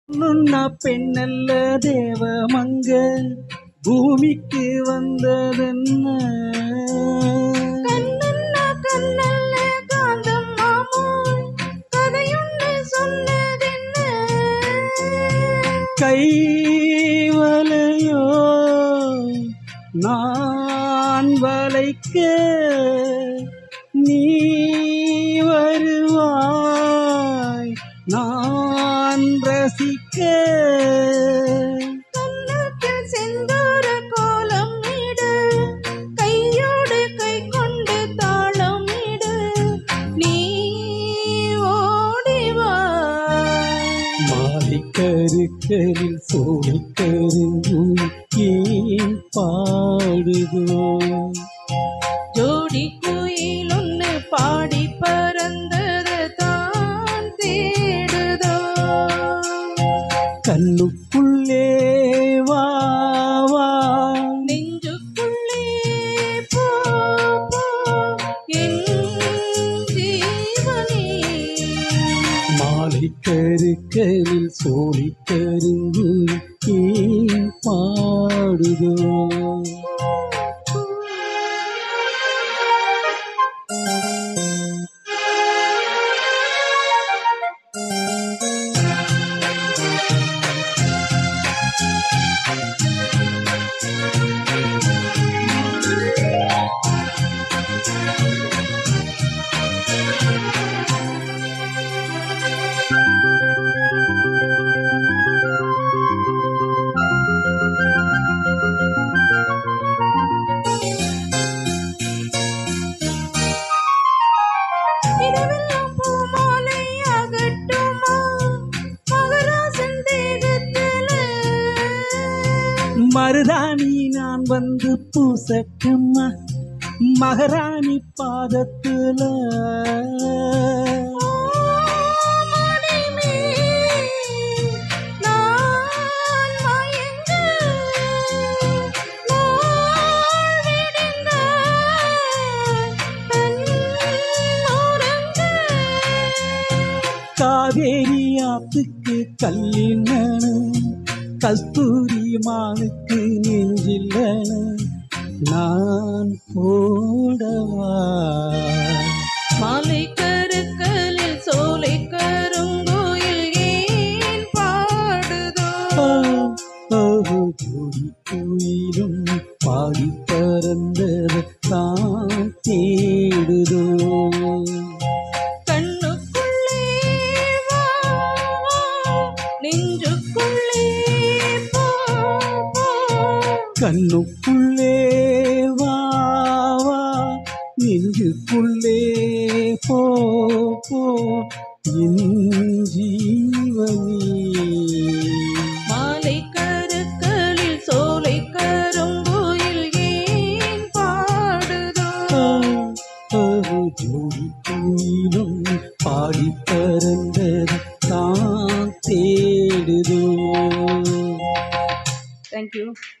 நுண்ணா பெண்ணல்ல தேவமங்க பூமிக்கு வந்ததென்ன கண்ணன்னா கண்ணல்ல காந்தம் மாமோய் கதையுண்டு சொன்னதென்ன கைவலையோ நான் வளைக்க நீ வருவாய் நான் ரசிக்க கன்னத்தில் செந்தூர கோலம் இடு கையோடு கை கொண்டு தாளம் இடு நீ ஓடி வா மாலிக்கருக்களில் சோழிக்கருங்கும் ஏன் பாடுதோ ஜோடி குயில் ஒன்று பாடி பறந்தது தான் தேடுதோ கண்ணுக்குள்ளே வா வா நெஞ்சுக்குள்ளே போ போ என் ஜீவனே மாலிக்கருக்களில் சோழிக்கருங்கும் ஏன் பாடுதோ இரவெல்லாம் பூமாலை ஆகட்டுமா மகராசன் தேகத்துல மருதாணி நான் வந்து பூசட்டுமா மகாராணி பாதத்துல காவேரி ஆத்துக்கு கல்லினு கஸ்தூரி மானுக்கு நெஞ்சில்லனு நான் போடவா மாலை கருக்களில் சோலை கருங்கோயில் ஏன் பாடுதோ ஜோடி கோயிலும் பாடி பறந்தது தான் தேடுதோ கண்ணுக்குள்ளே வா வா, நெஞ்சுக்குள்ளே போ போ கண்ணுக்குள்ளே வா வா நெஞ்சுக்குள்ளே போ போ என் ஜீவனே மாலை கருக்களில் சோலை கருங்கோயில் ஏன் பாடுதோ ஜோடி கோயிலும் பாடி பறந்தது தான் தேடுதோ தேங்க்யூ